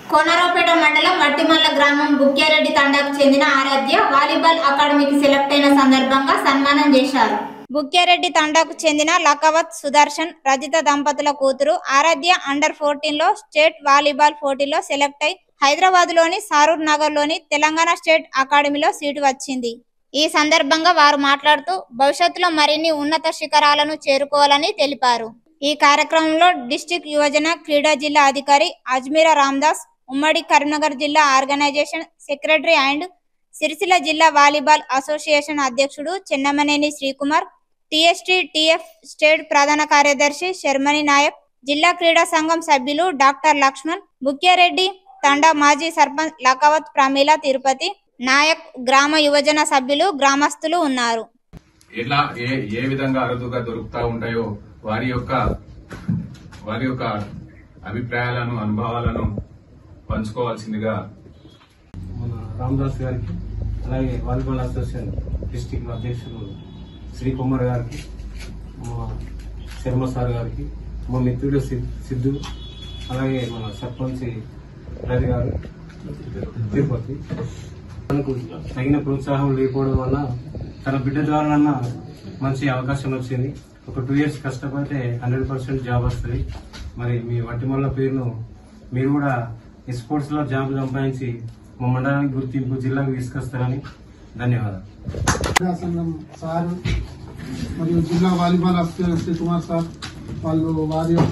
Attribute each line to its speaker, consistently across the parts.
Speaker 1: కోనరావుపేట మండలం మట్టిమల్ల గ్రామం బుక్యారెడ్డి తండాకు చెందిన ఆరాధ్య వాలీబాల్ అకాడమీకి సెలెక్ట్ అయిన సందర్భంగా సన్మానం చేశారు బుక్యారెడ్డి తండాకు చెందిన లకవత్ సుదర్శన్ రజిత దంపతుల కూతురు ఆరాధ్య అండర్ ఫోర్టీన్ లో స్టేట్ వాలీబాల్ పోటీలో సెలెక్ట్ అయి హైదరాబాద్ లోని సారూర్ నగర్ లోని తెలంగాణ స్టేట్ అకాడమీలో సీటు వచ్చింది ఈ సందర్భంగా వారు మాట్లాడుతూ భవిష్యత్తులో మరిన్ని ఉన్నత శిఖరాలను చేరుకోవాలని తెలిపారు ఈ కార్యక్రమంలో డిస్టిక్ యువజన క్రీడా జిల్లా అధికారి అజ్మీరా రామ్దాస్ ఉమ్మడి కరీంనగర్ జిల్లా ఆర్గనైజేషన్ సెక్రటరీ అండ్ సిరిసిల్ల జిల్లా వాలీబాల్ అసోసియేషన్ అధ్యక్షుడు Chennamaneni Srikumar TST TF state ప్రధాన కార్యదర్శి శర్మని నాయక్ జిల్లా క్రీడా సంఘం సభ్యులు డాక్టర్ లక్ష్మణ్ బుక్యారెడ్డి తండా మాజీ సర్పంచ్ లకావత్ ప్రమీల తిరుపతి నాయక్ గ్రామ యువజన సభ్యులు గ్రామస్తులు ఉన్నారు
Speaker 2: ఎట్లా ఏ ఏ విధంగా అరుదుగా దొరుకుతా ఉంటాయో వారి యొక్క వారి యొక్క అభిప్రాయాలను అనుభవాలను పంచుకోవాల్సిందిగా
Speaker 3: మన రామదాస్ గారికి అలాగే వాలీబాల్ అసోసియేషన్ డిస్టిక్ అధ్యక్షులు శ్రీ కుమార్ గారికి మా శర్మ సార్ గారికి మా మిత్రుడు సిద్- సిద్ధు అలాగే మన సర్పంచ్ రవి గారు తిరుపతి తనకు తగిన ప్రోత్సాహం లేకపోవడం వల్ల తన బిడ్డ ద్వారా మంచి అవకాశం వచ్చింది ఒక టూ ఇయర్స్ కష్టపడితే హండ్రెడ్ పర్సెంట్ జాబ్ వస్తుంది మరి మీ వట్టిమల్ల పేరును మీరు కూడా ఈ స్పోర్ట్స్ లో జాబ్ సంపాదించి మా మండలానికి గుర్తింపు జిల్లాకు తీసుకొస్తారని ధన్యవాదాలు
Speaker 4: క్రీడా సంఘం సార్ మరియు జిల్లా volleyball officer Shri Kumar sir వాళ్ళు వారి యొక్క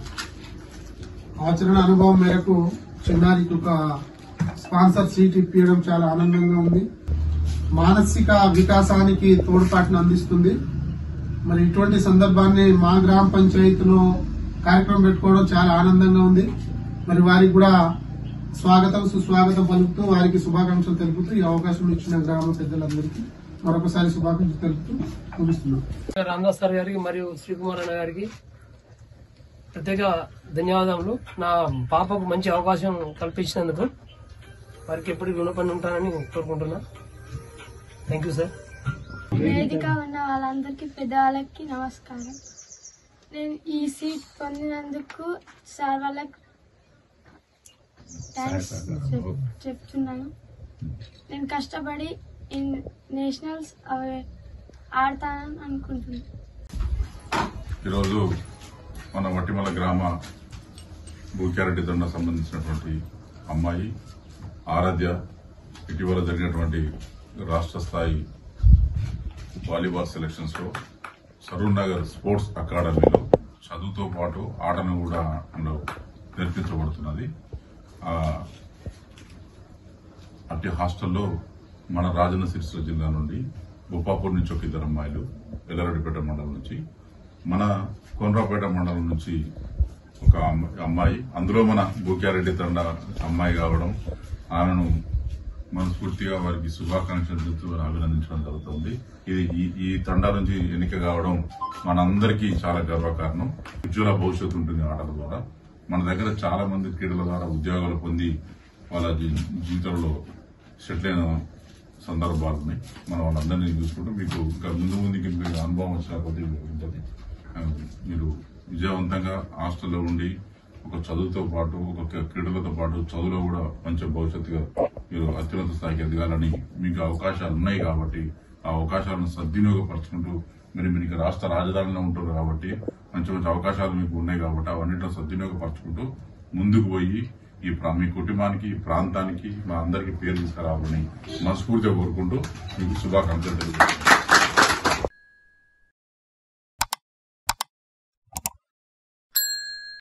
Speaker 4: ఆచరణ అనుభవం మేరకు చిన్నారికి ఒక స్పాన్సర్ సీట్ ఇప్పించడం చాలా ఆనందంగా ఉంది మానసిక వికాసానికి తోడ్పాటును అందిస్తుంది మరి ఇటువంటి సందర్భాన్ని మా గ్రామ పంచాయతీలో కార్యక్రమం పెట్టుకోవడం చాలా ఆనందంగా ఉంది మరి వారికి కూడా స్వాగతం సుస్వాగతం పలుకుతూ వారికి శుభాకాంక్షలు తెలుపుతూ ఈ అవకాశం ఇచ్చిన గ్రామ పెద్దలందరికీ మరొకసారి శుభాకాంక్షలు తెలుపుతూ ముగిస్తున్నాం
Speaker 5: రామదాస్ సార్ గారికి మరియు శ్రీకుమార్ అన్న గారికి ప్రత్యేక ధన్యవాదములు నా పాపకు మంచి అవకాశం కల్పించినందుకు వారికి ఎప్పటికీ రుణపడి ఉంటానని కోరుకుంటున్నా థ్యాంక్ యూ సార్
Speaker 6: వేదిక ఉన్న వాళ్ళందరికీ పెద్దవాళ్ళకి నమస్కారం నేను ఈ సీట్ పొందినందుకు సార్ వాళ్ళకి థ్యాంక్స్ చెప్- చెప్తున్నాను నేను కష్టపడి ఇన్ నేషనల్స్ అవి ఆడతానని అనుకుంటున్నాను
Speaker 7: ఈరోజు మన వట్టిమల గ్రామ భూక్యారెడ్డి దండ సంబంధించినటువంటి అమ్మాయి ఆరాధ్య ఇటీవల జరిగినటువంటి రాష్ట్ర స్థాయి వాలీబాల్ సెలక్షన్స్ లో సరూర్ నగర్ స్పోర్ట్స్ అకాడమీలో చదువుతో పాటు ఆటను కూడా అందులో నేర్పించబడుతున్నది ఆ, అట్టి హాస్టల్లో మన రాజన్న సిరిసిల్ల జిల్లా నుండి బొప్పాపూర్ నుంచి ఒక ఇద్దరు అమ్మాయిలు ఎల్లారెడ్డిపేట మండలం నుంచి మన కోనరాపేట మండలం నుంచి ఒక అమ్మ- అమ్మాయి అందులో మన భూక్యారెడ్డి తండ అమ్మాయి కావడం ఆమెను మనస్ఫూర్తిగా వారికి శుభాకాంక్షలు చెబుతూ అభినందించడం జరుగుతుంది ఇది ఈ- ఈ తండా నుంచి ఎన్నిక కావడం మనందరికీ చాలా గర్వకారణం ఉజ్వల భవిష్యత్తు ఉంటుంది ఆటల ద్వారా మన దగ్గర చాలా మంది క్రీడల ద్వారా ఉద్యోగాలు పొంది వాళ్ళ జీ- జీవితంలో సెటిల్ అయిన సందర్భాలు ఉన్నాయి మనం వాళ్ళందరినీ చూసుకుంటూ మీకు ఇంకా ముందు ముందుకి మీకు అనుభవం వచ్చిన కొద్ది ఉంటుంది ఆ, మీరు విజయవంతంగా హాస్టల్లో ఉండి ఒక చదువుతో పాటు ఒక క్రీడలతో పాటు చదువులో కూడా మంచి భవిష్యత్తుగా మీరు అత్యున్నత స్థాయికి ఎదగాలని మీకు అవకాశాలు ఉన్నాయి కాబట్టి ఆ అవకాశాలను సద్వినియోగపరచుకుంటూ మీరు మీకు రాష్ట్ర రాజధానిలో ఉంటారు కాబట్టి మంచి మంచి అవకాశాలు మీకు ఉన్నాయి కాబట్టి అవన్నింటిలో సద్వినియోగపరచుకుంటూ ముందుకు పోయి ఈ ప్రా- మీ కుటుంబానికి ఈ ప్రాంతానికి మా అందరికీ పేరు తీసుకురావాలని మనస్ఫూర్తిగా కోరుకుంటూ మీకు శుభాకాంక్షలు తెలుపుతున్నాను